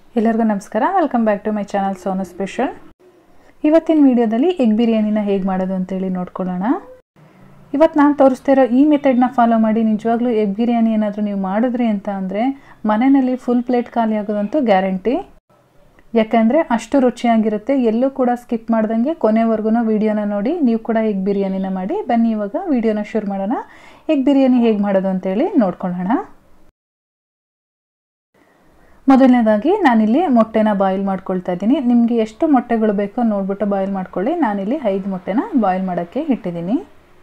ಎಲ್ಲರಿಗೂ ನಮಸ್ಕಾರ welcome back to my channel Sonu special ಇವತ್ತಿನ ವಿಡಿಯೋದಲ್ಲಿ ಎಗ್ ಬಿರಿಯಾನಿನ ಹೇಗೆ ಮಾಡೋದು ಅಂತೇಳಿ ನೋಡ್ಕೊಳ್ಳೋಣ ಇವತ್ತು ನಾನು ತೋರಿಸ್ತಿರೋ ಈ ಮೆಥಡ್ನ ಫಾಲೋ ಮಾಡಿ ನಿಜವಾಗ್ಲೂ ಎಗ್ ಬಿರಿಯಾನಿ ಏನಾದರೂ ನೀವು ಮಾಡಿದ್ರಿ ಅಂತ ಅಂದರೆ ಮನೆಯಲ್ಲಿ ಫುಲ್ ಪ್ಲೇಟ್ ಖಾಲಿ ಆಗೋದಂತೂ ಗ್ಯಾರಂಟಿ ಯಾಕಂದರೆ ಅಷ್ಟು ರುಚಿಯಾಗಿರುತ್ತೆ ಎಲ್ಲೂ ಕೂಡ ಸ್ಕಿಪ್ ಮಾಡ್ದಂಗೆ ಕೊನೆವರೆಗೂ ವಿಡಿಯೋನ ನೋಡಿ ನೀವು ಕೂಡ ಎಗ್ ಬಿರಿಯಾನಿನ ಮಾಡಿ ಬನ್ನಿ ಇವಾಗ ವಿಡಿಯೋನ ಶುರು ಮಾಡೋಣ ಎಗ್ ಬಿರಿಯಾನಿ ಹೇಗೆ ಮಾಡೋದು ಅಂತೇಳಿ ನೋಡ್ಕೊಳ್ಳೋಣ ಮೊದಲನೇದಾಗಿ ನಾನಿಲ್ಲಿ ಮೊಟ್ಟೆನ ಬಾಯ್ಲ್ ಮಾಡ್ಕೊಳ್ತಾ ಇದ್ದೀನಿ ನಿಮಗೆ ಎಷ್ಟು ಮೊಟ್ಟೆಗಳು ಬೇಕೋ ನೋಡ್ಬಿಟ್ಟು ಬಾಯ್ಲ್ ಮಾಡ್ಕೊಳ್ಳಿ ನಾನಿಲ್ಲಿ ಐದು ಮೊಟ್ಟೆನ ಬಾಯ್ಲ್ ಮಾಡೋಕ್ಕೆ ಇಟ್ಟಿದ್ದೀನಿ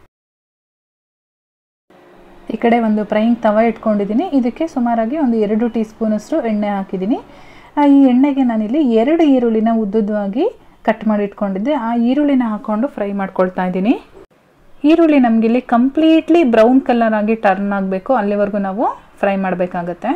ಈ ಕಡೆ ಒಂದು ಫ್ರೈಯಿಂಗ್ ತವ ಇಟ್ಕೊಂಡಿದ್ದೀನಿ ಇದಕ್ಕೆ ಸುಮಾರಾಗಿ ಒಂದು ಎರಡು ಟೀ ಸ್ಪೂನಷ್ಟು ಎಣ್ಣೆ ಹಾಕಿದ್ದೀನಿ ಈ ಎಣ್ಣೆಗೆ ನಾನಿಲ್ಲಿ ಎರಡು ಈರುಳ್ಳಿನ ಉದ್ದುದ್ದವಾಗಿ ಕಟ್ ಮಾಡಿ ಇಟ್ಕೊಂಡಿದ್ದೆ ಆ ಈರುಳ್ಳಿನ ಹಾಕ್ಕೊಂಡು ಫ್ರೈ ಮಾಡ್ಕೊಳ್ತಾ ಇದ್ದೀನಿ ಈರುಳ್ಳಿ ನಮಗಿಲ್ಲಿ ಕಂಪ್ಲೀಟ್ಲಿ ಬ್ರೌನ್ ಕಲರ್ ಆಗಿ ಟರ್ನ್ ಆಗಬೇಕು ಅಲ್ಲಿವರೆಗೂ ನಾವು ಫ್ರೈ ಮಾಡಬೇಕಾಗತ್ತೆ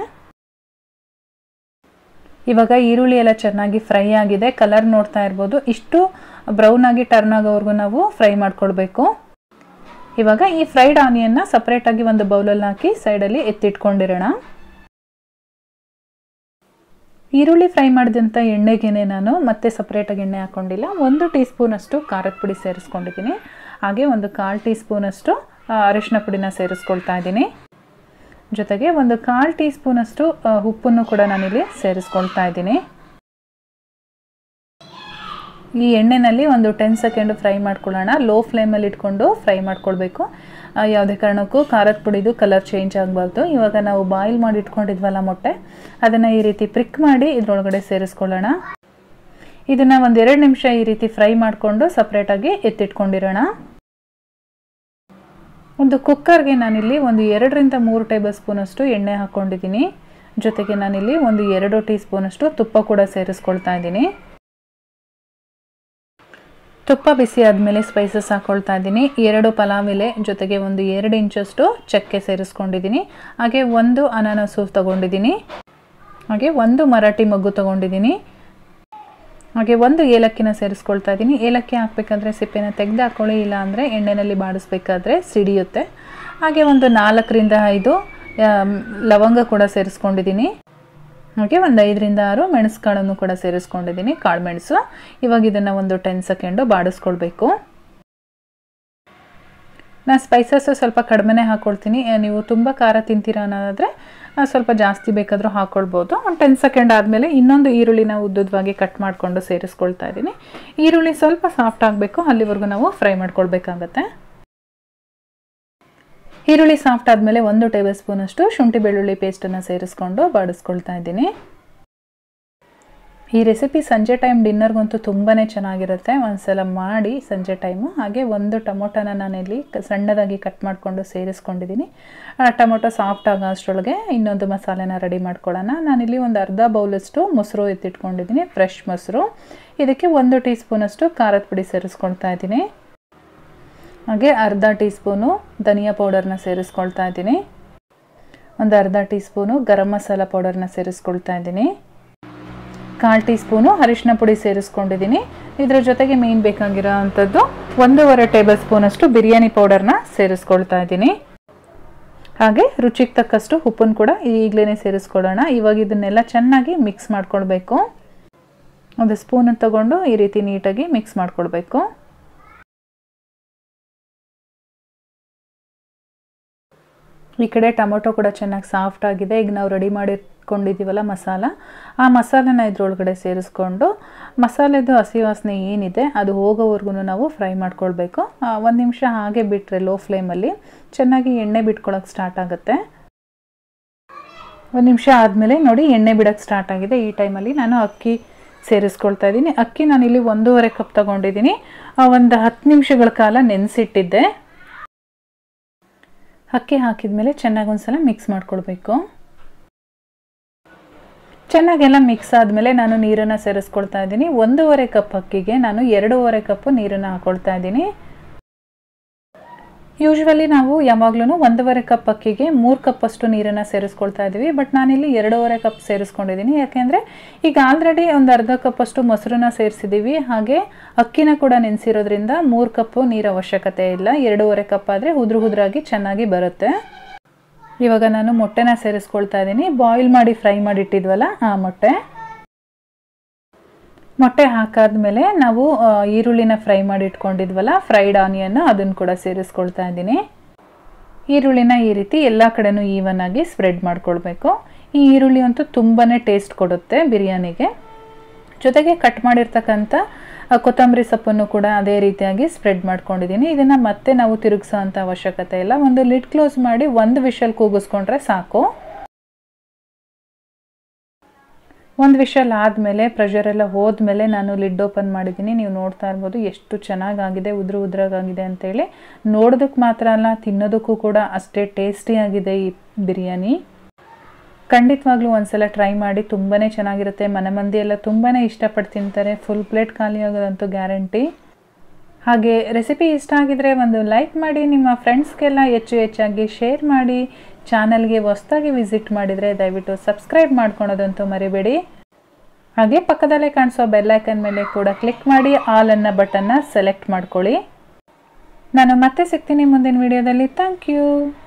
ಇವಾಗ ಈರುಳ್ಳಿ ಎಲ್ಲ ಚೆನ್ನಾಗಿ ಫ್ರೈ ಆಗಿದೆ ಕಲರ್ ನೋಡ್ತಾ ಇರ್ಬೋದು ಇಷ್ಟು ಬ್ರೌನ್ ಆಗಿ ಟರ್ನ್ ಆಗೋವರೆಗೂ ನಾವು ಫ್ರೈ ಮಾಡ್ಕೊಳ್ಬೇಕು ಇವಾಗ ಈ ಫ್ರೈಡ್ ಆನಿಯನ್ನ ಸಪ್ರೇಟಾಗಿ ಒಂದು ಬೌಲಲ್ಲಿ ಹಾಕಿ ಸೈಡಲ್ಲಿ ಎತ್ತಿಟ್ಕೊಂಡಿರೋಣ ಈರುಳ್ಳಿ ಫ್ರೈ ಮಾಡಿದಂಥ ಎಣ್ಣೆಗೆನೆ ನಾನು ಮತ್ತೆ ಸಪ್ರೇಟಾಗಿ ಎಣ್ಣೆ ಹಾಕ್ಕೊಂಡಿಲ್ಲ ಒಂದು ಟೀ ಸ್ಪೂನಷ್ಟು ಖಾರದ ಪುಡಿ ಸೇರಿಸ್ಕೊಂಡಿದ್ದೀನಿ ಹಾಗೆ ಒಂದು ಕಾಲು ಟೀ ಸ್ಪೂನಷ್ಟು ಅರಿಶಿನ ಪುಡಿನ ಸೇರಿಸ್ಕೊಳ್ತಾ ಇದ್ದೀನಿ ಜೊತೆಗೆ ಒಂದು ಕಾಲು ಟೀ ಸ್ಪೂನಷ್ಟು ಉಪ್ಪನ್ನು ಕೂಡ ನಾನಿಲ್ಲಿ ಸೇರಿಸ್ಕೊಳ್ತಾ ಇದ್ದೀನಿ ಈ ಎಣ್ಣೆನಲ್ಲಿ ಒಂದು ಟೆನ್ ಸೆಕೆಂಡ್ ಫ್ರೈ ಮಾಡ್ಕೊಳ್ಳೋಣ ಲೋ ಫ್ಲೇಮಲ್ಲಿ ಇಟ್ಕೊಂಡು ಫ್ರೈ ಮಾಡ್ಕೊಳ್ಬೇಕು ಯಾವುದೇ ಕಾರಣಕ್ಕೂ ಖಾರದ ಪುಡಿದು ಕಲರ್ ಚೇಂಜ್ ಆಗಬಾರ್ದು ಇವಾಗ ನಾವು ಬಾಯ್ಲ್ ಮಾಡಿ ಇಟ್ಕೊಂಡಿದ್ವಲ್ಲ ಮೊಟ್ಟೆ ಅದನ್ನು ಈ ರೀತಿ ಪ್ರಿಕ್ ಮಾಡಿ ಇದರೊಳಗಡೆ ಸೇರಿಸ್ಕೊಳ್ಳೋಣ ಇದನ್ನು ಒಂದು ಎರಡು ನಿಮಿಷ ಈ ರೀತಿ ಫ್ರೈ ಮಾಡಿಕೊಂಡು ಸಪ್ರೇಟಾಗಿ ಎತ್ತಿಟ್ಕೊಂಡಿರೋಣ ಒಂದು ಕುಕ್ಕರ್ಗೆ ನಾನಿಲ್ಲಿ ಒಂದು ಎರಡರಿಂದ ಮೂರು ಟೇಬಲ್ ಸ್ಪೂನಷ್ಟು ಎಣ್ಣೆ ಹಾಕ್ಕೊಂಡಿದ್ದೀನಿ ಜೊತೆಗೆ ನಾನಿಲ್ಲಿ ಒಂದು ಎರಡು ಟೀ ಸ್ಪೂನಷ್ಟು ತುಪ್ಪ ಕೂಡ ಸೇರಿಸ್ಕೊಳ್ತಾ ಇದ್ದೀನಿ ತುಪ್ಪ ಬಿಸಿ ಆದಮೇಲೆ ಸ್ಪೈಸಸ್ ಹಾಕ್ಕೊಳ್ತಾ ಇದ್ದೀನಿ ಎರಡು ಪಲಾವ್ ಎಲೆ ಜೊತೆಗೆ ಒಂದು ಎರಡು ಇಂಚಷ್ಟು ಚಕ್ಕೆ ಸೇರಿಸ್ಕೊಂಡಿದ್ದೀನಿ ಹಾಗೆ ಒಂದು ಅನಾನಸು ತೊಗೊಂಡಿದ್ದೀನಿ ಹಾಗೆ ಒಂದು ಮರಾಠಿ ಮಗ್ಗು ತೊಗೊಂಡಿದ್ದೀನಿ ಹಾಗೆ ಒಂದು ಏಲಕ್ಕಿನ ಸೇರಿಸ್ಕೊಳ್ತಾ ಇದ್ದೀನಿ ಏಲಕ್ಕಿ ಹಾಕಬೇಕಾದ್ರೆ ಸಿಪ್ಪೆನ ತೆಗೆದು ಹಾಕ್ಕೊಳ್ಳಿ ಇಲ್ಲ ಅಂದರೆ ಎಣ್ಣೆಯಲ್ಲಿ ಬಾಡಿಸ್ಬೇಕಾದ್ರೆ ಸಿಡಿಯುತ್ತೆ ಹಾಗೆ ಒಂದು ನಾಲ್ಕರಿಂದ ಐದು ಲವಂಗ ಕೂಡ ಸೇರಿಸ್ಕೊಂಡಿದ್ದೀನಿ ಹಾಗೆ ಒಂದು ಐದರಿಂದ ಆರು ಮೆಣಸು ಕಾಳನ್ನು ಕೂಡ ಸೇರಿಸ್ಕೊಂಡಿದ್ದೀನಿ ಕಾಳು ಮೆಣಸು ಇವಾಗ ಇದನ್ನು ಒಂದು ಟೆನ್ ಸೆಕೆಂಡು ಬಾಡಿಸ್ಕೊಳ್ಬೇಕು ನಾನು ಸ್ಪೈಸಸ್ಸು ಸ್ವಲ್ಪ ಕಡಿಮೆನೇ ಹಾಕ್ಕೊಳ್ತೀನಿ ನೀವು ತುಂಬ ಖಾರ ತಿಂತೀರಾ ಅನ್ನೋದಾದರೆ ಸ್ವಲ್ಪ ಜಾಸ್ತಿ ಬೇಕಾದರೂ ಹಾಕ್ಕೊಳ್ಬೋದು ಒಂದು ಟೆನ್ ಸೆಕೆಂಡ್ ಆದಮೇಲೆ ಇನ್ನೊಂದು ಈರುಳ್ಳಿನ ಉದ್ದುದವಾಗಿ ಕಟ್ ಮಾಡಿಕೊಂಡು ಸೇರಿಸ್ಕೊಳ್ತಾ ಇದ್ದೀನಿ ಈರುಳ್ಳಿ ಸ್ವಲ್ಪ ಸಾಫ್ಟ್ ಆಗಬೇಕು ಅಲ್ಲಿವರೆಗೂ ನಾವು ಫ್ರೈ ಮಾಡ್ಕೊಳ್ಬೇಕಾಗತ್ತೆ ಈರುಳ್ಳಿ ಸಾಫ್ಟ್ ಆದಮೇಲೆ ಒಂದು ಟೇಬಲ್ ಸ್ಪೂನಷ್ಟು ಶುಂಠಿ ಬೆಳ್ಳುಳ್ಳಿ ಪೇಸ್ಟನ್ನು ಸೇರಿಸ್ಕೊಂಡು ಬಾಡಿಸ್ಕೊಳ್ತಾ ಇದ್ದೀನಿ ಈ ರೆಸಿಪಿ ಸಂಜೆ ಟೈಮ್ ಡಿನ್ನರ್ಗಂತೂ ತುಂಬಾ ಚೆನ್ನಾಗಿರುತ್ತೆ ಒಂದ್ಸಲ ಮಾಡಿ ಸಂಜೆ ಟೈಮು ಹಾಗೆ ಒಂದು ಟೊಮೊಟೊನ ನಾನಿಲ್ಲಿ ಸಣ್ಣದಾಗಿ ಕಟ್ ಮಾಡಿಕೊಂಡು ಸೇರಿಸ್ಕೊಂಡಿದ್ದೀನಿ ಆ ಟೊಮೊಟೊ ಸಾಫ್ಟ್ ಆಗೋ ಅಷ್ಟರೊಳಗೆ ಇನ್ನೊಂದು ಮಸಾಲೆನ ರೆಡಿ ಮಾಡ್ಕೊಳ್ಳೋಣ ನಾನಿಲ್ಲಿ ಒಂದು ಅರ್ಧ ಬೌಲಷ್ಟು ಮೊಸರು ಎತ್ತಿಟ್ಕೊಂಡಿದ್ದೀನಿ ಫ್ರೆಶ್ ಮೊಸರು ಇದಕ್ಕೆ ಒಂದು ಟೀ ಸ್ಪೂನಷ್ಟು ಖಾರದ ಪುಡಿ ಸೇರಿಸ್ಕೊಳ್ತಾ ಇದ್ದೀನಿ ಹಾಗೆ ಅರ್ಧ ಟೀ ಸ್ಪೂನು ಧನಿಯಾ ಪೌಡರ್ನ ಸೇರಿಸ್ಕೊಳ್ತಾ ಇದ್ದೀನಿ ಒಂದು ಅರ್ಧ ಟೀ ಸ್ಪೂನು ಗರಂ ಮಸಾಲ ಪೌಡರ್ನ ಸೇರಿಸ್ಕೊಳ್ತಾ ಇದ್ದೀನಿ ಕಾಲು ಟೀ ಸ್ಪೂನು ಅರಿಶಿನ ಪುಡಿ ಸೇರಿಸ್ಕೊಂಡಿದ್ದೀನಿ ಇದರ ಜೊತೆಗೆ ಮೇನ್ ಬೇಕಾಗಿರೋ ಅಂಥದ್ದು ಒಂದೂವರೆ ಟೇಬಲ್ ಸ್ಪೂನಷ್ಟು ಬಿರಿಯಾನಿ ಪೌಡರ್ನ ಸೇರಿಸ್ಕೊಳ್ತಾ ಇದ್ದೀನಿ ಹಾಗೆ ರುಚಿಗೆ ತಕ್ಕಷ್ಟು ಉಪ್ಪನ್ನು ಕೂಡ ಈಗಲೇ ಸೇರಿಸ್ಕೊಳ್ಳೋಣ ಇವಾಗ ಇದನ್ನೆಲ್ಲ ಚೆನ್ನಾಗಿ ಮಿಕ್ಸ್ ಮಾಡ್ಕೊಳ್ಬೇಕು ಒಂದು ಸ್ಪೂನ್ ತಗೊಂಡು ಈ ರೀತಿ ನೀಟಾಗಿ ಮಿಕ್ಸ್ ಮಾಡ್ಕೊಳ್ಬೇಕು ಈ ಕಡೆ ಟೊಮೊಟೊ ಕೂಡ ಚೆನ್ನಾಗಿ ಸಾಫ್ಟ್ ಆಗಿದೆ ಈಗ ನಾವು ರೆಡಿ ಮಾಡಿಟ್ಕೊಂಡಿದ್ದೀವಲ್ಲ ಮಸಾಲ ಆ ಮಸಾಲೆನ ಇದ್ರೊಳಗಡೆ ಸೇರಿಸ್ಕೊಂಡು ಮಸಾಲೆದು ಹಸಿ ವಾಸನೆ ಏನಿದೆ ಅದು ಹೋಗೋವರೆಗೂ ನಾವು ಫ್ರೈ ಮಾಡ್ಕೊಳ್ಬೇಕು ಒಂದು ನಿಮಿಷ ಹಾಗೆ ಬಿಟ್ಟರೆ ಲೋ ಫ್ಲೇಮಲ್ಲಿ ಚೆನ್ನಾಗಿ ಎಣ್ಣೆ ಬಿಟ್ಕೊಳ್ಳೋಕೆ ಸ್ಟಾರ್ಟ್ ಆಗುತ್ತೆ ಒಂದು ನಿಮಿಷ ಆದಮೇಲೆ ನೋಡಿ ಎಣ್ಣೆ ಬಿಡೋಕ್ಕೆ ಸ್ಟಾರ್ಟ್ ಆಗಿದೆ ಈ ಟೈಮಲ್ಲಿ ನಾನು ಅಕ್ಕಿ ಸೇರಿಸ್ಕೊಳ್ತಾ ಇದ್ದೀನಿ ಅಕ್ಕಿ ನಾನಿಲ್ಲಿ ಒಂದೂವರೆ ಕಪ್ ತೊಗೊಂಡಿದ್ದೀನಿ ಒಂದು ಹತ್ತು ನಿಮಿಷಗಳ ಕಾಲ ನೆನೆಸಿಟ್ಟಿದ್ದೆ ಅಕ್ಕಿ ಹಾಕಿದ್ಮೇಲೆ ಚೆನ್ನಾಗಿ ಒಂದ್ಸಲ ಮಿಕ್ಸ್ ಮಾಡ್ಕೊಳ್ಬೇಕು ಚೆನ್ನಾಗೆಲ್ಲ ಮಿಕ್ಸ್ ಆದಮೇಲೆ ನಾನು ನೀರನ್ನು ಸೇರಿಸ್ಕೊಳ್ತಾ ಇದ್ದೀನಿ ಒಂದೂವರೆ ಕಪ್ ಅಕ್ಕಿಗೆ ನಾನು ಎರಡೂವರೆ ಕಪ್ಪು ನೀರನ್ನು ಹಾಕ್ಕೊಳ್ತಾ ಇದ್ದೀನಿ ಯೂಶ್ವಲಿ ನಾವು ಯಾವಾಗಲೂ ಒಂದೂವರೆ ಕಪ್ ಅಕ್ಕಿಗೆ ಮೂರು ಕಪ್ಪಷ್ಟು ನೀರನ್ನು ಸೇರಿಸ್ಕೊಳ್ತಾ ಇದ್ದೀವಿ ಬಟ್ ನಾನಿಲ್ಲಿ ಎರಡೂವರೆ ಕಪ್ ಸೇರಿಸ್ಕೊಂಡಿದ್ದೀನಿ ಯಾಕೆಂದರೆ ಈಗ ಆಲ್ರೆಡಿ ಒಂದು ಅರ್ಧ ಕಪ್ಪಷ್ಟು ಮೊಸರನ್ನ ಸೇರಿಸಿದ್ದೀವಿ ಹಾಗೆ ಅಕ್ಕಿನ ಕೂಡ ನೆನೆಸಿರೋದ್ರಿಂದ ಮೂರು ಕಪ್ಪು ನೀರು ಅವಶ್ಯಕತೆ ಇಲ್ಲ ಎರಡೂವರೆ ಕಪ್ ಆದರೆ ಉದುರು ಉದುರಾಗಿ ಚೆನ್ನಾಗಿ ಬರುತ್ತೆ ಇವಾಗ ನಾನು ಮೊಟ್ಟೆನ ಸೇರಿಸ್ಕೊಳ್ತಾ ಇದ್ದೀನಿ ಬಾಯ್ಲ್ ಮಾಡಿ ಫ್ರೈ ಮಾಡಿಟ್ಟಿದ್ವಲ್ಲ ಆ ಮೊಟ್ಟೆ ಮೊಟ್ಟೆ ಹಾಕಾದ್ಮೇಲೆ ನಾವು ಆ, ಈರುಳ್ಳಿನ ಫ್ರೈ ಮಾಡಿ ಇಟ್ಕೊಂಡಿದ್ವಲ್ಲ ಫ್ರೈಡ್ ಆನಿಯನ್ ಅದನ್ನು ಕೂಡ ಸೇರಿಸ್ಕೊಳ್ತಾ ಇದ್ದೀನಿ ಈರುಳ್ಳಿನ ಈ ರೀತಿ ಎಲ್ಲ ಕಡೆನೂ ಈವನ್ ಆಗಿ ಸ್ಪ್ರೆಡ್ ಮಾಡ್ಕೊಳ್ಬೇಕು ಈ ಈರುಳ್ಳಿ ಅಂತೂ ತುಂಬಾ ಟೇಸ್ಟ್ ಕೊಡುತ್ತೆ ಬಿರಿಯಾನಿಗೆ ಜೊತೆಗೆ ಕಟ್ ಮಾಡಿರ್ತಕ್ಕಂಥ ಆ, ಕೊತ್ತಂಬರಿ ಸೊಪ್ಪನ್ನು ಕೂಡ ಅದೇ ರೀತಿಯಾಗಿ ಸ್ಪ್ರೆಡ್ ಮಾಡ್ಕೊಂಡಿದ್ದೀನಿ ಇದನ್ನು ಮತ್ತೆ ನಾವು ತಿರುಗಿಸೋ ಅಂಥ ಅವಶ್ಯಕತೆ ಇಲ್ಲ ಒಂದು ಲಿಡ್ ಕ್ಲೋಸ್ ಮಾಡಿ ಒಂದು ವಿಷಲ್ ಕೂಗಿಸ್ಕೊಂಡ್ರೆ ಸಾಕು ಒಂದು ವಿಷಲ್ ಆದಮೇಲೆ ಪ್ರೆಷರ್ ಎಲ್ಲ ಹೋದ್ಮೇಲೆ ನಾನು ಲಿಡ್ ಓಪನ್ ಮಾಡಿದ್ದೀನಿ ನೀವು ನೋಡ್ತಾ ಇರ್ಬೋದು ಎಷ್ಟು ಚೆನ್ನಾಗಾಗಿದೆ ಉದುರು ಉದ್ರಾಗಿದೆ ಅಂತೇಳಿ ನೋಡೋದಕ್ಕೆ ಮಾತ್ರ ಅಲ್ಲ ತಿನ್ನೋದಕ್ಕೂ ಕೂಡ ಅಷ್ಟೇ ಟೇಸ್ಟಿಯಾಗಿದೆ ಈ ಬಿರಿಯಾನಿ ಖಂಡಿತವಾಗ್ಲೂ ಒಂದ್ಸಲ ಟ್ರೈ ಮಾಡಿ ತುಂಬಾ ಚೆನ್ನಾಗಿರುತ್ತೆ ಮನೆ ಮಂದಿ ಎಲ್ಲ ತುಂಬಾ ಇಷ್ಟಪಟ್ಟು ತಿಂತಾರೆ ಫುಲ್ ಪ್ಲೇಟ್ ಖಾಲಿ ಆಗೋದಂತೂ ಗ್ಯಾರಂಟಿ ಹಾಗೆ ರೆಸಿಪಿ ಇಷ್ಟ ಆಗಿದ್ರೆ ಒಂದು ಲೈಕ್ ಮಾಡಿ ನಿಮ್ಮ ಫ್ರೆಂಡ್ಸ್ಗೆಲ್ಲ ಹೆಚ್ಚು ಹೆಚ್ಚಾಗಿ ಶೇರ್ ಮಾಡಿ ಚಾನಲ್ಗೆ ಹೊಸ್ದಾಗಿ ವಿಸಿಟ್ ಮಾಡಿದರೆ ದಯವಿಟ್ಟು ಸಬ್ಸ್ಕ್ರೈಬ್ ಮಾಡ್ಕೊಳೋದಂತೂ ಮರಿಬೇಡಿ ಹಾಗೆ ಪಕ್ಕದಲ್ಲೇ ಕಾಣಿಸೋ ಬೆಲ್ಲೈಕನ್ ಮೇಲೆ ಕೂಡ ಕ್ಲಿಕ್ ಮಾಡಿ ಆಲ್ ಅನ್ನೋ ಬಟನ್ನ ಸೆಲೆಕ್ಟ್ ಮಾಡ್ಕೊಳ್ಳಿ ನಾನು ಮತ್ತೆ ಸಿಗ್ತೀನಿ ಮುಂದಿನ ವಿಡಿಯೋದಲ್ಲಿ ಥ್ಯಾಂಕ್ ಯು